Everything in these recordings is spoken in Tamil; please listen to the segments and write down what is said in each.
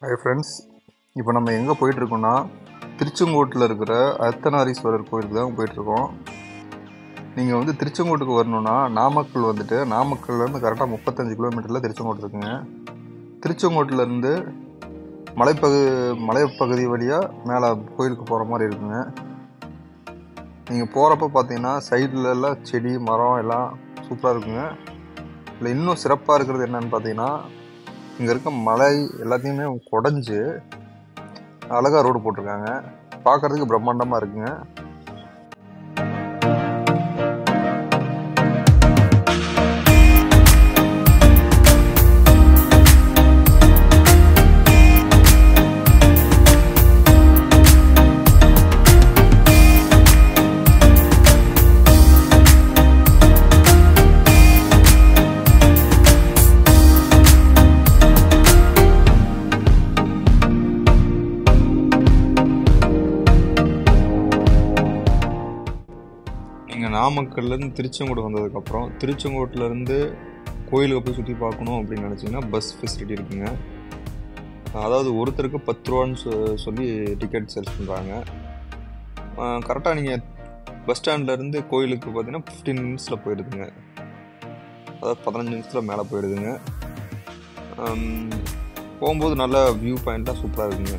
ஹாய் ஃப்ரெண்ட்ஸ் இப்போ நம்ம எங்கே போயிட்டுருக்கோம்னா திருச்செங்கோட்டில் இருக்கிற அர்த்தநாரீஸ்வரர் கோயிலுக்கு தான் போயிட்டுருக்கோம் நீங்கள் வந்து திருச்செங்கோட்டுக்கு வரணுன்னா நாமக்கல் வந்துட்டு நாமக்கல்லேருந்து கரெக்டாக முப்பத்தஞ்சு கிலோமீட்டரில் திருச்செங்கோட்டு இருக்குங்க திருச்செங்கோட்டிலேருந்து மலைப்பகு மலைப்பகுதி வழியாக மேலே கோயிலுக்கு போகிற மாதிரி இருக்குங்க நீங்கள் போகிறப்ப பார்த்தீங்கன்னா சைடில் எல்லாம் செடி மரம் எல்லாம் சூப்பராக இருக்குங்க இதில் இன்னும் சிறப்பாக இருக்கிறது என்னன்னு பார்த்தீங்கன்னா இங்கே இருக்க மலை எல்லாத்தையுமே குடஞ்சி அழகாக ரோடு போட்டிருக்காங்க பார்க்கறதுக்கு பிரம்மாண்டமாக இருக்குங்க நீங்கள் நாமக்கல்லேருந்து திருச்செங்கோடு வந்ததுக்கப்புறம் திருச்செங்கோட்டிலேருந்து கோயிலுக்கு போய் சுற்றி பார்க்கணும் அப்படின்னு நினச்சிங்கன்னா பஸ் ஃபெசிலிட்டி இருக்குங்க அதாவது ஒருத்தருக்கு பத்து ரூபான்னு சொ- சொல்லி டிக்கெட் சேல்ஸ் பண்ணுறாங்க கரெக்டாக நீங்கள் பஸ் ஸ்டாண்ட்லேருந்து கோயிலுக்கு பார்த்தீங்கன்னா ஃபிஃப்டீன் மினிட்ஸில் போயிடுதுங்க அதாவது பதினஞ்சு நிமிஷத்தில் மேலே போயிடுதுங்க ஆம், போகும்போது நல்ல வியூ பாயிண்ட்லாம் சூப்பராக இருக்குங்க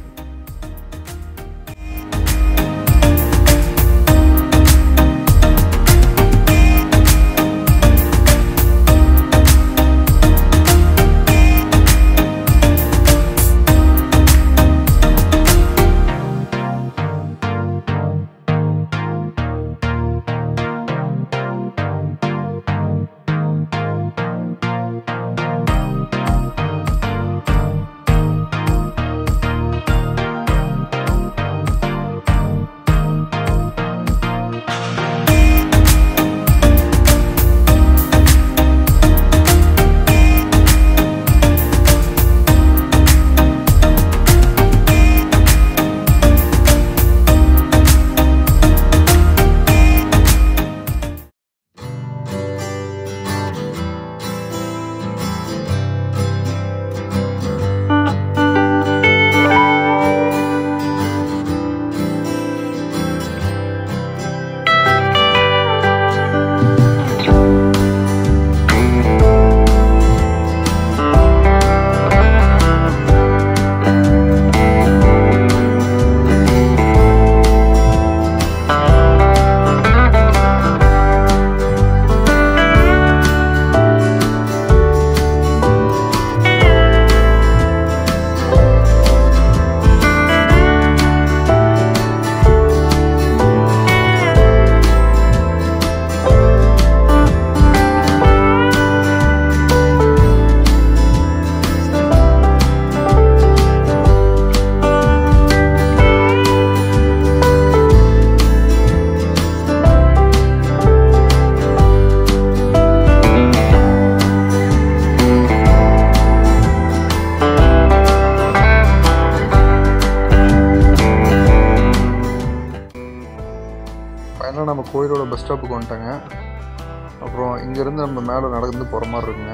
ஃபைனலாக நம்ம கோயிலோட பஸ் ஸ்டாப்புக்கு வந்துட்டாங்க அப்புறம் இங்கேருந்து நம்ம மேலே நடந்து போகிற மாதிரி இருக்குங்க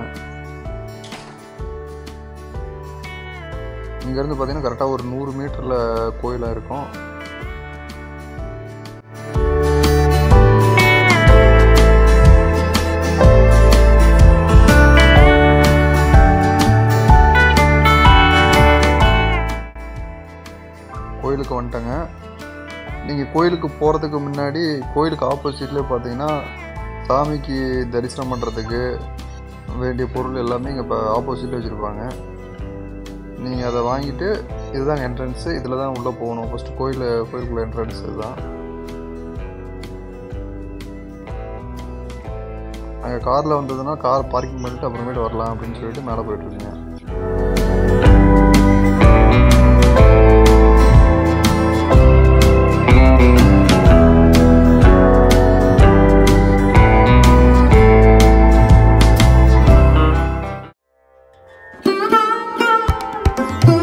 இங்கேருந்து பார்த்தீங்கன்னா கரெக்டாக ஒரு நூறு மீட்டரில் கோயிலாக இருக்கும் கோயிலுக்கு வந்துட்டேங்க நீங்கள் கோயிலுக்கு போகிறதுக்கு முன்னாடி கோயிலுக்கு ஆப்போசிட்லேயே பார்த்தீங்கன்னா சாமிக்கு தரிசனம் பண்ணுறதுக்கு வேண்டிய பொருள் எல்லாமே இங்கே இப்போ ஆப்போசிட்டில் வச்சுருப்பாங்க நீங்கள் அதை வாங்கிட்டு இதுதான் என்ட்ரன்ஸு இதில் தான் உள்ளே போகணும் ஃபஸ்ட்டு கோயில் கோயிலுக்குள்ள என்ட்ரன்ஸ் இதுதான் அங்கே காரில் வந்ததுன்னா கார் பார்க்கிங் பண்ணிட்டு அப்புறமேட்டு வரலாம் அப்படின்னு சொல்லிட்டு மேலே போயிட்டுருக்கீங்க Thank you.